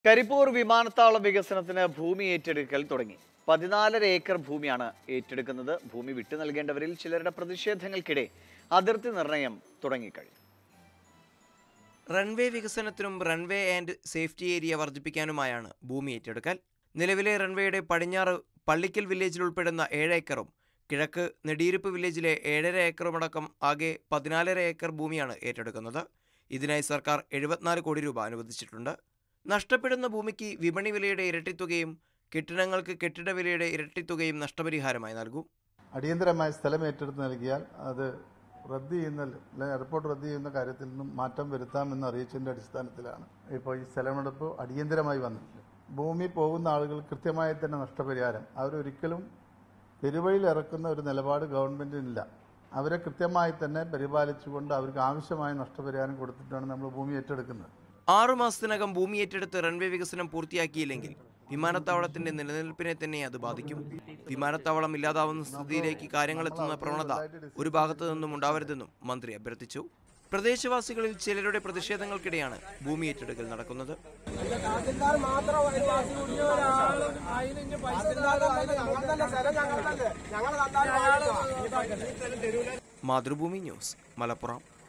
കരിപ്പൂർ വിമാനത്താവളം വികസനത്തിന് ഭൂമി ഏറ്റെടുക്കൽ തുടങ്ങി പതിനാലര ഏക്കർ ഭൂമിയാണ് ഏറ്റെടുക്കുന്നത് ഭൂമി വിട്ടു നൽകേണ്ടവരിൽ ചിലരുടെ പ്രതിഷേധങ്ങൾക്കിടെ അതിർത്തി നിർണയം തുടങ്ങിക്കഴിഞ്ഞു റൺവേ വികസനത്തിനും റൺവേ ആൻഡ് സേഫ്റ്റി ഏരിയ വർദ്ധിപ്പിക്കാനുമായാണ് ഭൂമി ഏറ്റെടുക്കൽ നിലവിലെ റൺവേയുടെ പടിഞ്ഞാറ് പള്ളിക്കൽ വില്ലേജിൽ ഉൾപ്പെടുന്ന ഏഴ് ഏക്കറും കിഴക്ക് നെടിയിരുപ്പ് വില്ലേജിലെ ഏഴര ഏക്കറുമടക്കം ആകെ പതിനാലര ഏക്കർ ഭൂമിയാണ് ഏറ്റെടുക്കുന്നത് ഇതിനായി സർക്കാർ എഴുപത്തിനാല് കോടി രൂപ അനുവദിച്ചിട്ടുണ്ട് നഷ്ടപ്പെടുന്ന ഭൂമിക്ക് വിപണി വിലയുടെ ഇരട്ടിത്തുകയും കെട്ടിടങ്ങൾക്ക് കെട്ടിട വിലയുടെ ഇരട്ടിത്തുകയും നഷ്ടപരിഹാരമായി നൽകും അടിയന്തരമായ സ്ഥലം ഏറ്റെടുത്ത് നൽകിയാൽ അത് റദ്ദ് ചെയ്യുന്ന അല്ലെ എയർപോർട്ട് റദ്ദ് ചെയ്യുന്ന കാര്യത്തിൽ നിന്നും മാറ്റം വരുത്താമെന്ന് അറിയിച്ചതിന്റെ അടിസ്ഥാനത്തിലാണ് ഇപ്പോൾ ഈ സ്ഥലമെടുപ്പ് അടിയന്തരമായി വന്നിട്ടുണ്ട് ഭൂമി പോകുന്ന ആളുകൾ കൃത്യമായി തന്നെ നഷ്ടപരിഹാരം അവരൊരിക്കലും പെരുവഴിയിൽ ഇറക്കുന്ന ഒരു നിലപാട് ഗവൺമെന്റിനില്ല അവരെ കൃത്യമായി തന്നെ പരിപാലിച്ചുകൊണ്ട് അവർക്ക് ആവശ്യമായ നഷ്ടപരിഹാരം കൊടുത്തിട്ടാണ് നമ്മൾ ഭൂമി ഏറ്റെടുക്കുന്നത് ആറു മാസത്തിനകം ഭൂമി ഏറ്റെടുത്ത് റൺവേ വികസനം പൂർത്തിയാക്കിയില്ലെങ്കിൽ വിമാനത്താവളത്തിന്റെ നിലനിൽപ്പിനെ തന്നെ അത് ബാധിക്കും വിമാനത്താവളം ഇല്ലാതാവുന്ന സ്ഥിതിയിലേക്ക് കാര്യങ്ങൾ എത്തുന്ന പ്രവണത ഒരു ഭാഗത്തു നിന്നും ഉണ്ടാവരുതെന്നും മന്ത്രി അഭ്യർത്ഥിച്ചു പ്രദേശവാസികളിൽ ചിലരുടെ പ്രതിഷേധങ്ങൾക്കിടെയാണ് ഭൂമി ഏറ്റെടുക്കൽ നടക്കുന്നത് തഹസിൽദാർ മാത്രം ഒരു വാസി കുടിയ ഒരാള് അതിന് ഇനി പൈസ ഇല്ലാതെ ഞങ്ങൾ തന്നെ സ്ഥലം ഞങ്ങൾ തന്നെ ഞങ്ങൾ തന്നാലും മാതൃഭൂമി ന്യൂസ് മലപ്പുറം